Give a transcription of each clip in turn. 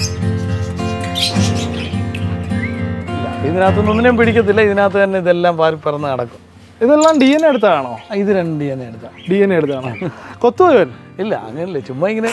ഇല്ല ഇതിനകത്തൊന്നും ഒന്നിനെയും പിടിക്കത്തില്ല ഇതിനകത്ത് തന്നെ ഇതെല്ലാം പാറി പറന്ന് നടക്കും ഇതെല്ലാം ഡി എൻ എ എടുത്തതാണോ ആ, ഇത് രണ്ട് ഞാൻ എടുത്താൽ ഡി എൻ എ എടുത്തതാണോ കൊത്തുപോയവൻ ഇല്ല അങ്ങനല്ലേ ചുമ്മാ ഇങ്ങനെ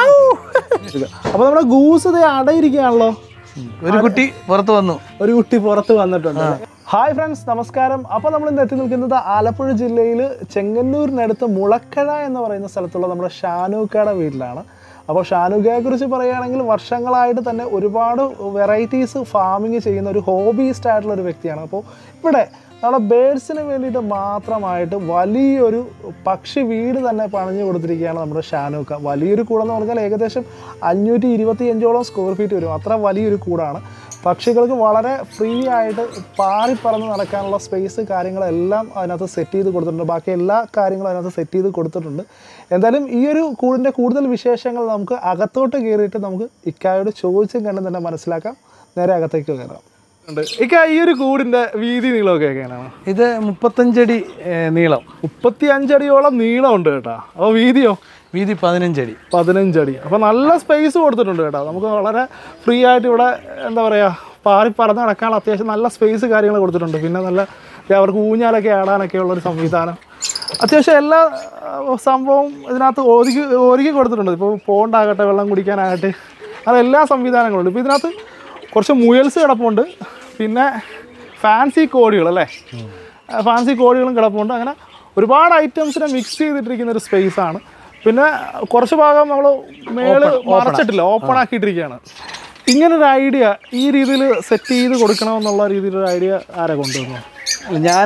അപ്പൊ നമ്മുടെ ഗൂസ് ഇത് അടയിരിക്കുകയാണല്ലോ ഒരു കുട്ടി പുറത്ത് വന്നു ഒരു കുട്ടി പുറത്ത് വന്നിട്ടുണ്ട് ഹായ് ഫ്രണ്ട്സ് നമസ്കാരം അപ്പോൾ നമ്മൾ ഇന്ന് എത്തി നിൽക്കുന്നത് ആലപ്പുഴ ജില്ലയിൽ ചെങ്ങന്നൂരിനടുത്ത് മുളക്കഴ എന്ന് പറയുന്ന സ്ഥലത്തുള്ള നമ്മുടെ ഷാനൂക്കയുടെ വീട്ടിലാണ് അപ്പോൾ ഷാനൂക്കയെ കുറിച്ച് പറയുകയാണെങ്കിൽ വർഷങ്ങളായിട്ട് തന്നെ ഒരുപാട് വെറൈറ്റീസ് ഫാമിങ് ചെയ്യുന്ന ഒരു ഹോബിയിസ്റ്റ് ആയിട്ടുള്ള ഒരു വ്യക്തിയാണ് അപ്പോൾ ഇവിടെ നമ്മുടെ ബേഡ്സിന് വേണ്ടിയിട്ട് മാത്രമായിട്ട് വലിയൊരു പക്ഷി വീട് തന്നെ പണിഞ്ഞു കൊടുത്തിരിക്കുകയാണ് നമ്മുടെ ഷാനൂക്ക വലിയൊരു കൂടെന്ന് പറഞ്ഞാൽ ഏകദേശം അഞ്ഞൂറ്റി ഇരുപത്തി അഞ്ചോളം സ്ക്വയർ ഫീറ്റ് വരും അത്ര വലിയൊരു കൂടാണ് പക്ഷികൾക്ക് വളരെ ഫ്രീ ആയിട്ട് പാറി പറന്ന് നടക്കാനുള്ള സ്പേസ് കാര്യങ്ങളെല്ലാം അതിനകത്ത് സെറ്റ് ചെയ്ത് കൊടുത്തിട്ടുണ്ട് ബാക്കി എല്ലാ കാര്യങ്ങളും അതിനകത്ത് സെറ്റ് ചെയ്ത് കൊടുത്തിട്ടുണ്ട് എന്തായാലും ഈ ഒരു കൂടിൻ്റെ കൂടുതൽ വിശേഷങ്ങൾ നമുക്ക് അകത്തോട്ട് കയറിയിട്ട് നമുക്ക് ഇക്കായോട് ചോദിച്ചും കണ്ടും തന്നെ മനസ്സിലാക്കാം നേരെ അകത്തേക്ക് കയറാം ഇക്ക ഈ ഒരു കൂടിൻ്റെ വീതി നീളമൊക്കെ എങ്ങനെയാണ് ഇത് മുപ്പത്തഞ്ചടി ഏ, നീളം മുപ്പത്തി അഞ്ചടിയോളം നീളമുണ്ട് കേട്ടോ അപ്പോൾ വീതിയോ വീതി പതിനഞ്ചടി പതിനഞ്ചടി അപ്പോൾ നല്ല സ്പേസ് കൊടുത്തിട്ടുണ്ട് കേട്ടോ നമുക്ക് വളരെ ഫ്രീ ആയിട്ട് ഇവിടെ എന്താ പറയുക പാറി പറന്ന് നടക്കാനുള്ള അത്യാവശ്യം നല്ല സ്പേസ് കാര്യങ്ങൾ കൊടുത്തിട്ടുണ്ട് പിന്നെ നല്ല ദേ അവർക്ക് ഊഞ്ഞാലൊക്കെ ആടാനൊക്കെ ഉള്ളൊരു സംവിധാനം അത്യാവശ്യം എല്ലാ ആ, സംഭവവും ഇതിനകത്ത് ഒരുക്കി ഒരുക്കി കൊടുത്തിട്ടുണ്ട് ഇപ്പോൾ പോണ്ടാകട്ടെ വെള്ളം കുടിക്കാനാകട്ടെ അത് എല്ലാ സംവിധാനങ്ങളും ഉണ്ട് ഇപ്പോൾ ഇതിനകത്ത് കുറച്ച് മുയൽസ് കിടപ്പുണ്ട് പിന്നെ ഫാൻസി കോഴികൾ അല്ലേ ഫാൻസി കോഴികളും കിടപ്പുണ്ട് അങ്ങനെ ഒരുപാട് ഐറ്റംസിനെ മിക്സ് ചെയ്തിട്ടിരിക്കുന്ന ഒരു സ്പേസ് ആണ് പിന്നെ കുറച്ച് ഭാഗം നമ്മൾ മേള് മറച്ചിട്ടില്ല ഓപ്പൺ ആക്കിയിട്ടിരിക്കുകയാണ് ഇങ്ങനൊരു ഐഡിയ ഈ രീതിയിൽ സെറ്റ് ചെയ്ത് കൊടുക്കണമെന്നുള്ള രീതിയിലൊരു ഐഡിയ ആരാ കൊണ്ടുവന്നു ഞാൻ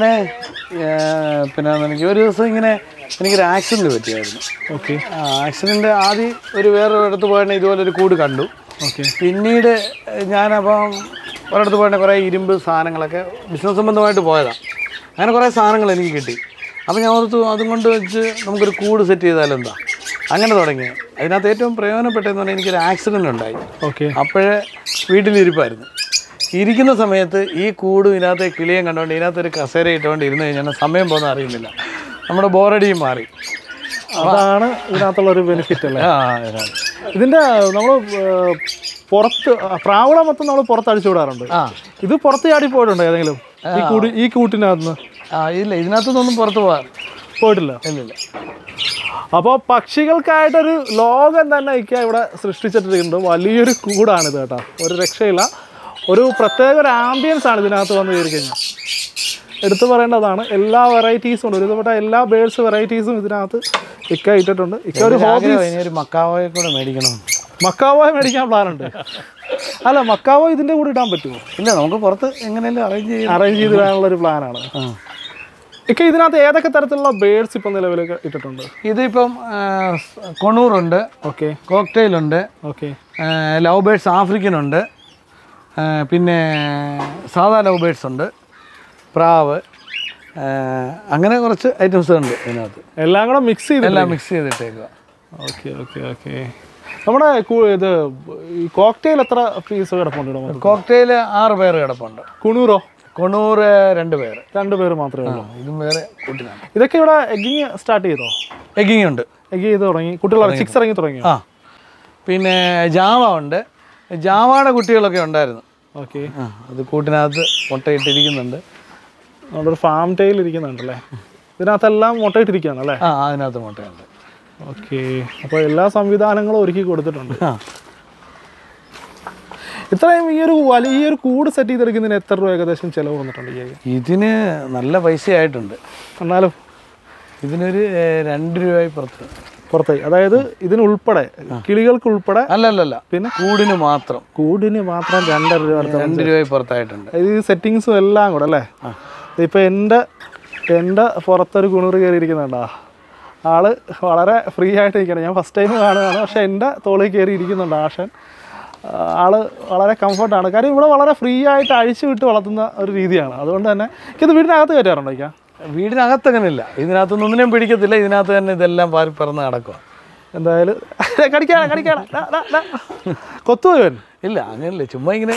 പിന്നെ എനിക്ക് ഒരു ദിവസം ഇങ്ങനെ എനിക്കൊരു ആക്സിഡൻറ്റ് പറ്റിയായിരുന്നു ഓക്കെ ആക്സിഡൻറ്റ് ആദ്യം ഒരു വേറെ ഒരിടത്ത് പോയതിനെ ഇതുപോലെ ഒരു കൂട് കണ്ടു ഓക്കെ പിന്നീട് ഞാനപ്പം ഒരിടത്ത് പോയിട്ട് കുറേ ഇരുമ്പ് സാധനങ്ങളൊക്കെ ബിസിനസ് സംബന്ധമായിട്ട് പോയതാണ് അങ്ങനെ കുറേ സാധനങ്ങൾ എനിക്ക് കിട്ടി അപ്പോൾ ഞാൻ ഓർത്തു അതും കൊണ്ട് വെച്ച് നമുക്കൊരു കൂട് സെറ്റ് ചെയ്താലും എന്താ അങ്ങനെ തുടങ്ങി അതിനകത്ത് ഏറ്റവും പ്രയോജനപ്പെട്ടതെന്ന് പറഞ്ഞാൽ എനിക്കൊരു ആക്സിഡൻ്റ് ഉണ്ടായി ഓക്കെ അപ്പോഴേ വീട്ടിലിരിപ്പായിരുന്നു ഇരിക്കുന്ന സമയത്ത് ഈ കൂടും ഇതിനകത്ത് കിളിയും കണ്ടുകൊണ്ട് ഇതിനകത്ത് ഒരു കസേര ഇട്ടുകൊണ്ട് ഇരുന്ന് കഴിഞ്ഞാൽ സമയം പോകുന്ന അറിയുന്നില്ല നമ്മുടെ ബോറടിയും മാറി അതാണ് ഇതിനകത്തുള്ള ഒരു ബെനിഫിറ്റ് അല്ലേ ആ ഇതിനകത്ത്. ഇതിന്റെ നമ്മൾ പുറത്ത് പ്രാവള മൊത്തം നമ്മൾ പുറത്ത് അടിച്ചു വിടാറുണ്ട് ആ ഇത് പുറത്ത് ചാടി പോയിട്ടുണ്ടോ ഏതെങ്കിലും ഈ കൂടി ഈ കൂട്ടിനകത്ത് ആ ഇല്ല ഇതിനകത്തുനിന്നൊന്നും പുറത്ത് പോകാൻ പോയിട്ടില്ല ഇല്ലില്ല അപ്പോൾ പക്ഷികൾക്കായിട്ടൊരു ലോകം തന്നെ ഇക്ക ഇവിടെ സൃഷ്ടിച്ചിട്ടുണ്ട് വലിയൊരു കൂടാണിത് കേട്ടോ ഒരു രക്ഷയില്ല ഒരു പ്രത്യേക ഒരു ആംബിയൻസ് ആണ് ഇതിനകത്ത് വന്ന് കയറി കഴിഞ്ഞാൽ എടുത്തു പറയേണ്ടതാണ് എല്ലാ വെറൈറ്റീസും ഉണ്ട് ഒരുവിധപ്പെട്ട എല്ലാ ബേഡ്സ് വെറൈറ്റീസും ഇതിനകത്ത് ഇക്ക ഇട്ടിട്ടുണ്ട് ഇക്ക ഒരു ഹോബി ആഗ്രഹം ഇനി ഒരു മക്കാവോയെ കൂടെ മേടിക്കണം മക്കാവോ മേടിക്കാൻ പ്ലാൻ ഉണ്ട് അല്ല മക്കാവോ ഇതിൻ്റെ കൂടെ ഇടാൻ പറ്റുമോ ഇല്ല നമുക്ക് പുറത്ത് എങ്ങനെയല്ലോ അറേഞ്ച് ചെയ്യാം അറേഞ്ച് ചെയ്ത് ഇടാനുള്ള ഒരു പ്ലാനാണ് ഇക്ക ഇതിനകത്ത് ഏതൊക്കെ തരത്തിലുള്ള ബേഡ്സ് ഇപ്പം നിലവിലൊക്കെ ഇട്ടിട്ടുണ്ട് ഇതിപ്പം ആ, കൊണൂറുണ്ട് ഓക്കെ കോക്ടെയിലുണ്ട് ഓക്കെ ലവ് ബേഡ്സ് ആഫ്രിക്കൻ ഉണ്ട് ആ, പിന്നെ സാധാ ലവ് ബേഡ്സ് ഉണ്ട് പ്രാവ് ആ, അങ്ങനെ കുറച്ച് ഐറ്റംസ് ഉണ്ട് ഇതിനകത്ത് എല്ലാം കൂടെ മിക്സ് ചെയ്ത് എല്ലാം മിക്സ് ചെയ്തിട്ടേക്കുക ഓക്കെ ഓക്കെ ഓക്കെ നമ്മുടെ കു- ഇത് ഈ കോക്ടെയിൽ എത്ര പീസ് കിടപ്പുണ്ട് ഇവിടെ മൊത്തം? കോക്ടെയിൽ ആറ് പേര് കിടപ്പുണ്ട് കുണൂറോ കൊണൂറ് രണ്ട് പേര് രണ്ട് പേര് മാത്രമേ ഉള്ളൂ ഇതും വേറെ കൂട്ടിനാണ് ഇതൊക്കെ ഇവിടെ എഗ്ഗിങ് സ്റ്റാർട്ട് ചെയ്തോ എഗ്ഗിങ് ഉണ്ട് എഗ്ഗ് ചെയ്ത് തുടങ്ങി കുട്ടികൾ സിക്സ് ഇറങ്ങി തുടങ്ങിയോ ആ പിന്നെ ജാവ ഉണ്ട് ജാവയുടെ കുട്ടികളൊക്കെ ഉണ്ടായിരുന്നു ഓക്കെ ആ അത് കൂട്ടിനകത്ത് മുട്ടയിട്ടിരിക്കുന്നുണ്ട് നമ്മുടെ ഒരു ഫാം ടൈൽ ഇരിക്കുന്നുണ്ടല്ലേ ഇതിനകത്തെല്ലാം മുട്ടയിട്ടിരിക്കുകയാണ് അല്ലേ ആ അതിനകത്ത് മുട്ടയുണ്ട് ഓക്കെ അപ്പോൾ എല്ലാ സംവിധാനങ്ങളും ഒരുക്കി കൊടുത്തിട്ടുണ്ട് ആ ഇത്രയും ഈ ഒരു വലിയൊരു കൂട് സെറ്റ് ചെയ്തെടുക്കുന്നതിന് എത്ര രൂപ ഏകദേശം ചിലവ് വന്നിട്ടുണ്ട് ഈ ഇതിന് നല്ല പൈസയായിട്ടുണ്ട് എന്നാലും ഇതിനൊരു ഏഹ്, രണ്ട് രൂപയായി പുറത്ത് പുറത്തേക്ക് അതായത് ഇതിന് ഉൾപ്പെടെ കിളികൾക്ക് ഉൾപ്പെടെ അല്ലല്ലല്ല പിന്നെ? കൂടിന് മാത്രം കൂടിന് മാത്രം രണ്ടര രൂപ അടുത്ത രണ്ട് രൂപയായി പുറത്തായിട്ടുണ്ട് ഇത് ഈ സെറ്റിങ്സും എല്ലാം കൂടെ അല്ലേ ഇപ്പം എൻ്റെ എൻ്റെ പുറത്തൊരു കുണൂറ് കയറിയിരിക്കുന്നുണ്ടാ ആള് വളരെ ഫ്രീ ആയിട്ട് ഇരിക്കണം ഞാൻ ഫസ്റ്റ് ടൈം കാണുകയാണ് പക്ഷെ എൻ്റെ തോളിൽ കയറി ഇരിക്കുന്നുണ്ട് ആഷൻ ആ, ആള് വളരെ കംഫർട്ടാണ് കാര്യം ഇവിടെ വളരെ ഫ്രീ ആയിട്ട് അഴിച്ചു വിട്ട് വളർത്തുന്ന ഒരു രീതിയാണ് അതുകൊണ്ട് തന്നെ ഇത് വീടിനകത്ത് കയറ്റാറുണ്ടോ ഇക്ക വീടിനകത്ത് അങ്ങനെയില്ല ഇതിനകത്തൊന്നും ഒന്നിനെയും പിടിക്കത്തില്ല ഇതിനകത്ത് തന്നെ ഇതെല്ലാം പാറി പറന്ന് നടക്കുക എന്തായാലും കടിക്കാണ് കടിക്കാണ് കൊത്തുപോയവൻ ഇല്ല അങ്ങനെയല്ലേ ചുമ്മാ ഇങ്ങനെ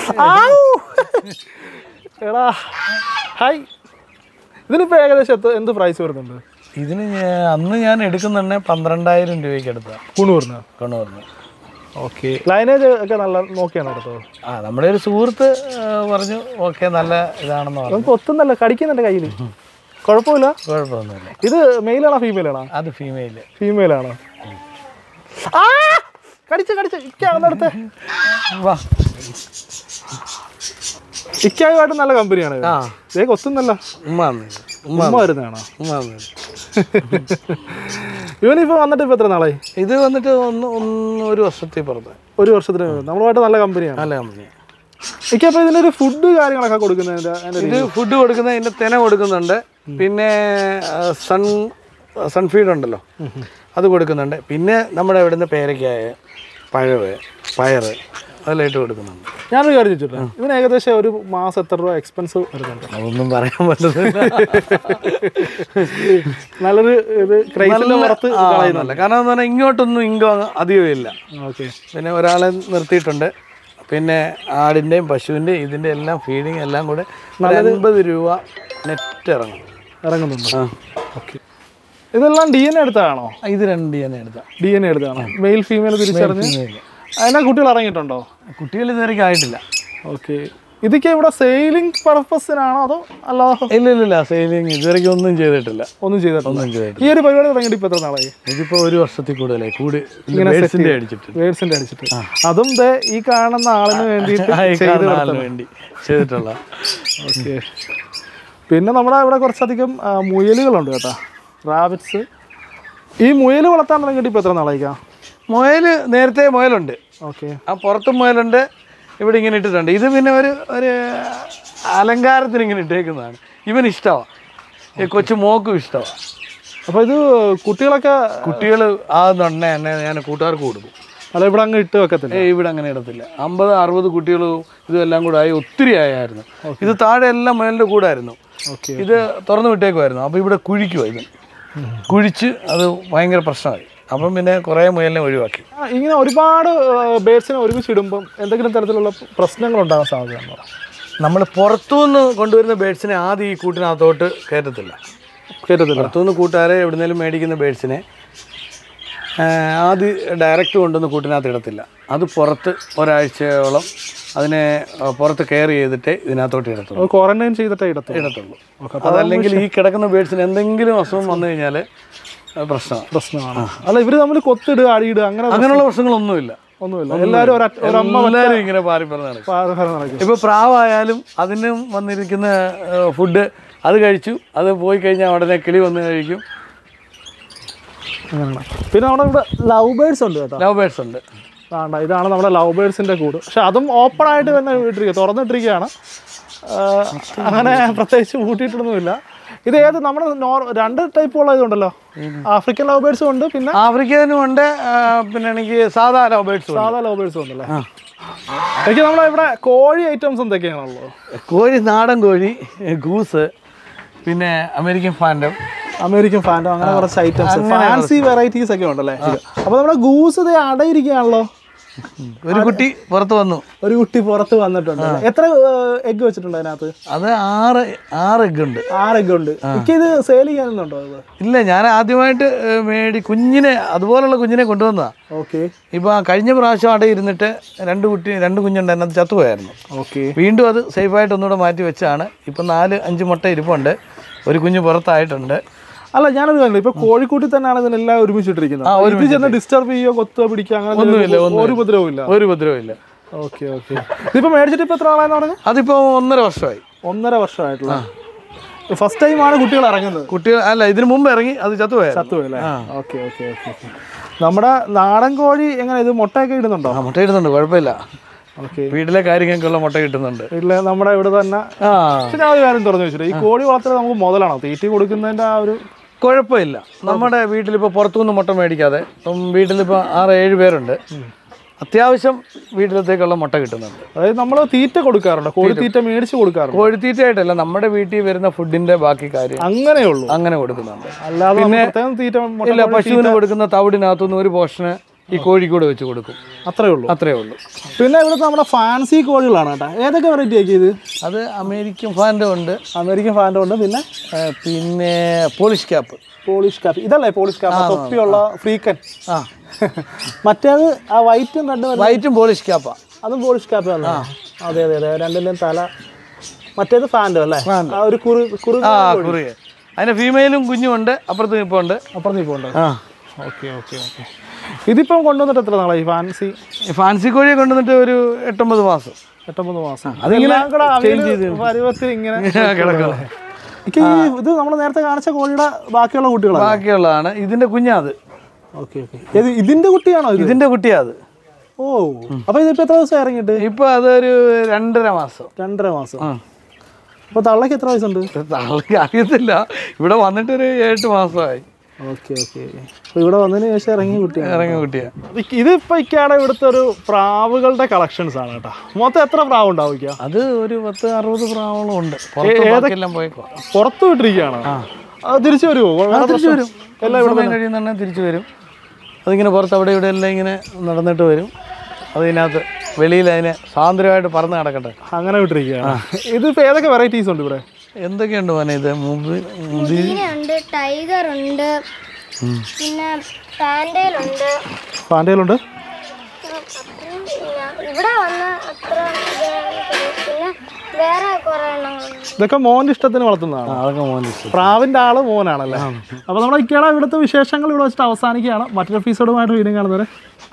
എടാ ഹായ് ഇതിനിപ്പോൾ ഏകദേശം എത്ര- എന്ത് പ്രൈസ് വരുന്നുണ്ട് ഇതിന് ഞാൻ- അന്ന് ഞാൻ എടുക്കുന്നുണ്ടെ പന്ത്രണ്ടായിരം രൂപയ്ക്ക് എടുത്ത കുണൂറിന് കൊണ്ടുവരുന്നു ഓക്കെ ലൈനേജ് ഒക്കെ നല്ല നോക്കിയാണ് എടുത്തത് ആ നമ്മുടെ ഒരു സുഹൃത്ത് ആ, പറഞ്ഞു ഓക്കെ നല്ല ഇതാണെന്ന് പറഞ്ഞു നമുക്ക് ഒത്തുന്നല്ല കടിക്കുന്നുണ്ട് കയ്യിൽ കുഴപ്പമില്ല കുഴപ്പമൊന്നുമില്ല ഇത് മെയിലാണോ ഫീമെയിലാണോ അത് ഫീമെയില് ഫീമെയിലാണോ ആ കടിച്ച് കടിച്ച് ഇക്കാണെന്നടുത്ത് വാ ഇക്കായുമായിട്ട് നല്ല കമ്പനിയാണ് ആ ഇതേ കൊത്തുന്നല്ല ഉമ്മ വന്നില്ല. ഉമ്മ ഉമ്മ വരുന്നതാണോ ഉമ്മ വന്നില്ല. ഇവനിപ്പോ വന്നിട്ട് ഇപ്പൊ എത്ര നാളായി ഇത് വന്നിട്ട് ഒന്ന് ഒന്ന് ഒരു വർഷത്തിൽ പുറത്ത് ഒരു വർഷത്തിന് മുമ്പ്. നമ്മളുമായിട്ട് നല്ല കമ്പനിയാണ് നല്ല കമ്പനി ഇക്കപ്പോ ഇതിനൊരു ഫുഡ് കാര്യങ്ങളൊക്കെ കൊടുക്കുന്നതിന്റെ അതിന്റെ ഇത് ഫുഡ് കൊടുക്കുന്ന ഇതിന്റെ തെന കൊടുക്കുന്നുണ്ട് പിന്നെ ആ, സൺ സൺഫീഡ് ഉണ്ടല്ലോ അത് കൊടുക്കുന്നുണ്ട് പിന്നെ നമ്മുടെ ഇവിടുന്ന് പേരയ്ക്കായ പഴവ് പയറ് അതെല്ലാം ഇട്ട് കൊടുക്കുന്നുണ്ട് ഞാനൊരു കാര്യം ചോദിച്ചിട്ട് ഇവന് ഏകദേശം ഒരു മാസം എത്ര രൂപ എക്സ്പെൻസ് വരുന്നുണ്ട് അതൊന്നും പറയാൻ പറ്റുന്നില്ല നല്ലൊരു ഇത് ക്രൈസിന്റെ പുറത്ത് ആ, നല്ല കാരണം എന്ന് പറഞ്ഞാൽ ഇങ്ങോട്ടൊന്നും ഇൻകം അധികം ഇല്ല ഓക്കെ പിന്നെ ഒരാളെ നിർത്തിയിട്ടുണ്ട് പിന്നെ ആടിൻ്റെയും പശുവിൻ്റെയും ഇതിൻ്റെ എല്ലാം ഫീഡിങ് എല്ലാം കൂടെ ഒരു അൻപത് രൂപ നെറ്റ് ഇറങ്ങും ഇറങ്ങുന്നുണ്ട് ആ ഓക്കെ ഇതെല്ലാം ഡി എൻ എ എടുത്തതാണോ ഇത് രണ്ട് ഞാൻ എടുത്താൽ ഡി എൻ എ എടുത്തതാണോ മെയിൽ ഫീമെയിൽ തിരിച്ചറിഞ്ഞ് അതിനാ കുട്ടികൾ ഇറങ്ങിയിട്ടുണ്ടോ കുട്ടികൾ ഇതുവരെയ്ക്ക് ആയിട്ടില്ല ഓക്കെ ഇതൊക്കെ ഇവിടെ സെയിലിംഗ് പർപ്പസിനാണോ അതോ അല്ലാതെ ഇല്ല ഇല്ല ഇല്ല സെയിലിംഗ് ഇതുവരെയ്ക്ക് ഒന്നും ചെയ്തിട്ടില്ല ഒന്നും ചെയ്തിട്ടില്ല ഒന്നും ചെയ്തിട്ടില്ല ഈ ഒരു പരിപാടി തുടങ്ങിയിട്ട് ഇപ്പൊ എത്ര നാളായി ഇതിപ്പോൾ ഒരു വർഷത്തിൽ കൂടുതലായി കൂടി ബേസിൻ്റെ അടിച്ചിട്ട് വേഡ്സിന്റെ അടിച്ചിട്ട് അതും ദേ ഈ കാണുന്ന ആളിന് വേണ്ടിയിട്ട് ആ, ഈ കാണുന്ന ആളിന് വേണ്ടി ചെയ്തിട്ടുള്ള ഓക്കെ പിന്നെ നമ്മുടെ ഇവിടെ കുറച്ചധികം ആ, മുയലുകളുണ്ട് കേട്ടോ റാബിറ്റ്സ് ഈ മുയൽ വളർത്താൻ തുടങ്ങിയിട്ട് ഇപ്പോൾ എത്ര നാളായിക്കാ മുയൽ നേരത്തെ മുയലുണ്ട് ഓക്കെ ആ പുറത്തും മുയലുണ്ട് ഇവിടെ ഇങ്ങനെ ഇട്ടിട്ടുണ്ട് ഇത് പിന്നെ ഒരു ഒരു അലങ്കാരത്തിന് ഇങ്ങനെ ഇട്ടേക്കുന്നതാണ് ഇവൻ ഇഷ്ടമാണ് ഈ കൊച്ചു മോക്കും ഇഷ്ടമാണ് അപ്പോൾ ഇത് കുട്ടികളൊക്കെ കുട്ടികൾ ആ തൊണ്ണ എന്നെ ഞാൻ കൂട്ടുകാർക്ക് കൊടുക്കും അല്ല ഇവിടെ അങ്ങ് ഇട്ട് വെക്കത്തില്ല ഏയ് ഇവിടെ അങ്ങനെ ഇടത്തില്ല അമ്പത് അറുപത് കുട്ടികളും ഇതും എല്ലാം കൂടെ ആയി ഒത്തിരി ആയായിരുന്നു ഇത് താഴെ എല്ലാം മുയലിൻ്റെ കൂടെ ആയിരുന്നു ഓക്കെ ഇത് തുറന്നു വിട്ടേക്കുമായിരുന്നു അപ്പോൾ ഇവിടെ കുഴിക്കുവാ ഇത് കുഴിച്ച് അത് ഭയങ്കര പ്രശ്നമായി അപ്പം പിന്നെ കുറേ മുയലിനെ ഒഴിവാക്കി ആ, ഇങ്ങനെ ഒരുപാട് ബേഡ്സിനെ ഒരുമിച്ച് ഇടുമ്പം എന്തെങ്കിലും തരത്തിലുള്ള പ്രശ്നങ്ങൾ ഉണ്ടാകാൻ സാധ്യതയുണ്ടോ നമ്മൾ പുറത്തുനിന്ന് കൊണ്ടുവരുന്ന ബേഡ്സിനെ ആദ്യം ഈ കൂട്ടിനകത്തോട്ട് കയറ്റത്തില്ല കേട്ടത്തില്ല പുറത്തുനിന്ന് കൂട്ടുകാരെ എവിടുന്നേലും മേടിക്കുന്ന ബേഡ്സിനെ ആദ്യം ഡയറക്റ്റ് കൊണ്ടുവന്ന് കൂട്ടിനകത്ത് ഇടത്തില്ല അത് പുറത്ത് ഒരാഴ്ചയോളം അതിനെ ആ, പുറത്ത് കെയർ ചെയ്തിട്ടേ ഇതിനകത്തോട്ട് ഇടത്തുള്ളൂ ക്വാറന്റൈൻ ചെയ്തിട്ടേ ഇടത്തുള്ളൂ ഇടത്തുള്ളൂ അതല്ലെങ്കിൽ ഈ കിടക്കുന്ന ബേഡ്സിന് എന്തെങ്കിലും അസുഖം വന്നു കഴിഞ്ഞാൽ പ്രശ്നമാണ് പ്രശ്നമാണ് അല്ല ഇവര് തമ്മിൽ കൊത്തിടുക അടിയിടുക അങ്ങനെ അങ്ങനെയുള്ള പ്രശ്നങ്ങളൊന്നുമില്ല ഒന്നുമില്ല എല്ലാവരും ഒരൊറ്റ- ഒരമ്മ എല്ലാവരും ഇങ്ങനെ പാറി പറഞ്ഞാണ് പാരഹാരം നടക്കും ഇപ്പോൾ പ്രാവായാലും അതിനും വന്നിരിക്കുന്ന ഫുഡ് അത് കഴിച്ചു അത് പോയി കഴിഞ്ഞാൽ ഉടനെ കിളി വന്ന് കഴിക്കും അങ്ങനെയാണ് പിന്നെ നമ്മുടെ ഇവിടെ ലവ് ബേഡ്സ് ഉണ്ട് കേട്ടോ ലവ് ബേഡ്സ് ഉണ്ട് വേണ്ട ഇതാണ് നമ്മുടെ ലവ് ബേഡ്സിന്റെ കൂട് പക്ഷെ അതും ഓപ്പൺ ആയിട്ട് തന്നെ ഇട്ടിരിക്കുക തുറന്നിട്ടിരിക്കുകയാണ് ആ, അങ്ങനെ പ്രത്യേകിച്ച് പൂട്ടിയിട്ടൊന്നുമില്ല ഇത് ഏത് നമ്മുടെ നോർ രണ്ട് ടൈപ്പ് ഉള്ള ഇതുണ്ടല്ലോ ആഫ്രിക്കൻ ലവ് ബേഡ്സും ഉണ്ട് പിന്നെ ആഫ്രിക്കനും ഉണ്ട് ആ, പിന്നെ എനിക്ക് സാധാ ലവ് ബേഡ്സും ഉണ്ട് സാധാ ലവ് ബേഡ്സും ഉണ്ടല്ലേ എനിക്ക് നമ്മുടെ ഇവിടെ കോഴി ഐറ്റംസ് എന്തൊക്കെയാണുള്ളത് കോഴി നാടൻ കോഴി ഗൂസ് പിന്നെ അമേരിക്കൻ ഫാൻഡം അമേരിക്കൻ ഫാൻറ്റോ അങ്ങനെ കുറച്ച് ഐറ്റംസ് ഫാൻസി വെറൈറ്റീസ് ഒക്കെ ഉണ്ടല്ലേ അപ്പൊ നമ്മുടെ ഗൂസ് ഇത് അടയിരിക്കുകയാണല്ലോ ഒരു കുട്ടി പുറത്ത് വന്നു ഒരു കുട്ടി പുറത്ത് വന്നിട്ടുണ്ട് എത്ര എഗ് വെച്ചിട്ടുണ്ട് അതിനകത്ത് അത് ആറ് ആറ് എഗ് ഉണ്ട് ആറ് എഗ് ഉണ്ട് എനിക്ക് ഇത് സെയിൽ ചെയ്യാനുണ്ടോ ഇത് ഇല്ല ഞാൻ ആദ്യമായിട്ട് ഏ, മേടി കുഞ്ഞിനെ അതുപോലുള്ള കുഞ്ഞിനെ കൊണ്ടുവന്നതാ ഓക്കെ ഇപ്പോൾ കഴിഞ്ഞ പ്രാവശ്യം അവിടെ ഇരുന്നിട്ട് രണ്ട് കുട്ടി രണ്ട് കുഞ്ഞുണ്ട് അതിനകത്ത് ചത്തുപോയായിരുന്നു ഓക്കെ വീണ്ടും അത് സേഫായിട്ട് ഒന്നുകൂടെ മാറ്റി വെച്ചാണ് ഇപ്പം നാല് അഞ്ച് മുട്ട ഇരിപ്പുണ്ട് ഒരു കുഞ്ഞ് പുറത്തായിട്ടുണ്ട് അല്ല ഞാനൊരു കാര്യം ഇപ്പൊ കോഴിക്കൂട്ടിൽ തന്നെയാണ് ഇതിനെല്ലാം ഒരുമിച്ചിട്ടിരിക്കുന്നത് ആ, ഇത് ചെന്ന് ഡിസ്റ്റർബ് ചെയ്യോ കൊത്തോ പിടിക്കുക അങ്ങനെ ഒന്നുമില്ല, എന്തെങ്കിലും ഒരു ഉപദ്രവവും ഇല്ല ഒരു ഉപദ്രവമില്ല ഓക്കെ ഓക്കെ ഇതിപ്പോ മേടിച്ചിട്ട് ഇപ്പൊ എത്ര ആളാന്ന് പറഞ്ഞത് അതിപ്പോൾ ഒന്നര വർഷമായി ഒന്നര വർഷമായിട്ടുള്ള ഫസ്റ്റ് ടൈമാണ് കുട്ടികൾ ഇറങ്ങുന്നത് കുട്ടികൾ അല്ല ഇതിന് മുമ്പ് ഇറങ്ങി അത് ചത്തുപോയായിരുന്നു ചത്തുപോയല്ലേ ഓക്കെ ഓക്കെ ഓക്കെ നമ്മുടെ നാടൻ കോഴി എങ്ങനെ ഇത് മുട്ടയൊക്കെ ഇടുന്നുണ്ടോ ആ മുട്ട ഇടുന്നുണ്ട് കുഴപ്പമില്ല ഓക്കെ വീട്ടിലെ കാര്യങ്ങൾക്കുള്ള മുട്ട കിട്ടുന്നുണ്ട് വീട്ടില് നമ്മുടെ ഇവിടെ തന്നെ ആ പക്ഷെ ഞാൻ ഒരു കാര്യം തുറന്നു വെച്ചിട്ട് ഈ കോഴി വളർത്തൽ നമുക്ക് മുതലാണോ തീറ്റി കൊടുക്കുന്നതിന്റെ ആ ഒരു കുഴപ്പമില്ല നമ്മുടെ വീട്ടിലിപ്പോൾ പുറത്തുനിന്ന് മുട്ട മേടിക്കാതെ ഇപ്പം വീട്ടിലിപ്പോൾ ആറ് ഏഴ് പേരുണ്ട് അത്യാവശ്യം വീട്ടിലത്തേക്കുള്ള മുട്ട കിട്ടുന്നുണ്ട് അതായത് നമ്മൾ തീറ്റ കൊടുക്കാറുണ്ട് കോഴി തീറ്റ മേടിച്ച് കൊടുക്കാറുണ്ട് കോഴിത്തീറ്റയായിട്ടല്ല നമ്മുടെ വീട്ടിൽ വരുന്ന ഫുഡിന്റെ ബാക്കി കാര്യം അങ്ങനെയുള്ളൂ അങ്ങനെ കൊടുക്കുന്നുണ്ട് അല്ലാതെ നമ്മൾ പ്രത്യേകം തീറ്റ മുട്ട ഇല്ല പശുവിന് കൊടുക്കുന്ന തവിടിനകത്തുനിന്ന് ഒരു പോർഷന് ഈ കോഴിക്കൂട് വെച്ച് കൊടുക്കും അത്രേ ഉള്ളൂ അത്രേ ഉള്ളൂ പിന്നെ ഇവിടുത്തെ നമ്മുടെ ഫാൻസി കോഴികളാണ് കേട്ടോ ഏതൊക്കെ വെറൈറ്റി ആക്കി ഇത് അത് അമേരിക്കൻ ഫാൻ്റെ ഉണ്ട് അമേരിക്കൻ ഫാൻ്റെ ഉണ്ട് പിന്നെ ആ, പിന്നെ പോളിഷ് ക്യാപ്പ് പോളിഷ് കാപ്പി ഇതല്ലേ പോളിഷ് കാപ്പി തൊപ്പിയുള്ള ഫ്രീക്കൻ ആ മറ്റേത് ആ വൈറ്റും റെഡും വൈറ്റും പോളിഷ് ക്യാപ്പാ അതും പോളിഷ് കാപ്പി തന്നെ അതെ അതെ അതെ രണ്ടിൻ്റെയും തല മറ്റേത് ഫാൻഡോ അല്ലേ ആ ഒരു കുറു കുറു ആ കുറുകെ അതിൻ്റെ ഫീമെയിലും കുഞ്ഞുമുണ്ട് അപ്പുറത്ത് ഇപ്പോൾ ഉണ്ട് അപ്പുറം നീപ്പുണ്ട് ആ ഓക്കെ ഓക്കെ ഓക്കെ ഇതിപ്പം കൊണ്ടുവന്നിട്ട് എത്ര നാളായി ഫാൻസി ഈ ഫാൻസി കോഴിയെ കൊണ്ടുവന്നിട്ട് ഒരു എട്ടൊമ്പത് മാസം എട്ടൊമ്പത് മാസം അതിങ്ങനെ അതെല്ലാം കൂടെ change അവിയല് പരുവത്തിൽ ഇങ്ങനെ കിടക്കണം എനിക്ക് ഈ ഇത് നമ്മൾ നേരത്തെ കാണിച്ച കോഴിയുടെ ബാക്കിയുള്ള കുട്ടികളാണ് ബാക്കിയുള്ളതാണ് ഇതിൻ്റെ കുഞ്ഞാ അത് ഓക്കെ ഓക്കെ ഇത് ഇതിന്റെ കുട്ടിയാണോ ഇത് ഇതിൻ്റെ കുട്ടിയാ അത് ഓ അപ്പൊ ഇതിപ്പോ എത്ര ദിവസം ഇറങ്ങിയിട്ട് ഇപ്പോൾ അതൊരു രണ്ടര മാസം രണ്ടര മാസം ആ അപ്പൊ തള്ളക്ക് എത്ര വയസ്സുണ്ട് തള്ളക്ക് അറിയത്തില്ല ഇവിടെ വന്നിട്ടൊരു എട്ട് മാസമായി ഓക്കെ ഓക്കെ അപ്പൊ ഇവിടെ വന്നതിന് ശേഷം ഇറങ്ങിയ കുട്ടിയാണ് ഇറങ്ങിയ കുട്ടിയാ ഇതിപ്പോ ഇക്കാണ് ഇവിടുത്തെ ഒരു പ്രാവുകളുടെ കളക്ഷൻസ് ആണ് കേട്ടോ മൊത്തം എത്ര പ്രാവ് ഉണ്ടാവും ഇക്ക? അത് ഒരു പത്ത് അറുപത് പ്രാവളം ഉണ്ട് പുറത്ത് ബാക്കിയെല്ലാം പോയേക്കോ പുറത്ത് വിട്ടിരിക്കുകയാണോ അത് തിരിച്ചു വരുമോ തിരിച്ചു വരും എല്ലാം ഇവിടെ കഴിയുന്ന തിരിച്ചു വരും അതിങ്ങനെ പുറത്ത് അവിടെ ഇവിടെ എല്ലാം ഇങ്ങനെ നടന്നിട്ട് വരും അതിനകത്ത് വെളിയിൽ അതിനെ സ്വാതന്ത്ര്യമായിട്ട് പറന്ന് നടക്കട്ടെ അങ്ങനെ വിട്ടിരിക്കുകയാണ് ഇതിപ്പോ ഏതൊക്കെ വെറൈറ്റീസ് ഉണ്ട് ഇവിടെ എന്തൊക്കെയുണ്ട് മോനെ ഇത് മുമ്പ് ഉണ്ട് ടൈഗർ ഉണ്ട് പിന്നെ പാൻഡയിലുണ്ട് പാൻഡയിലുണ്ട് ഇവിടെ വന്ന അത്ര ഇത് പിന്നെ വേറെ കുറെ എണ്ണങ്ങളുണ്ട് ഇതൊക്കെ മോന്റെ ഇഷ്ടത്തിന് വളർത്തുന്നതാണ് അതൊക്കെ മോനെ ഇഷ്ടം പ്രാവിന്റെ ആള് മോനാണല്ലേ അപ്പൊ നമ്മുടെ ഇക്കയുടെ ഇവിടുത്തെ വിശേഷങ്ങൾ ഇവിടെ വെച്ചിട്ട് അവസാനിക്കുകയാണ് മറ്റൊരു എപ്പിസോഡുമായിട്ട് വീണ്ടും കാണുന്നവരെ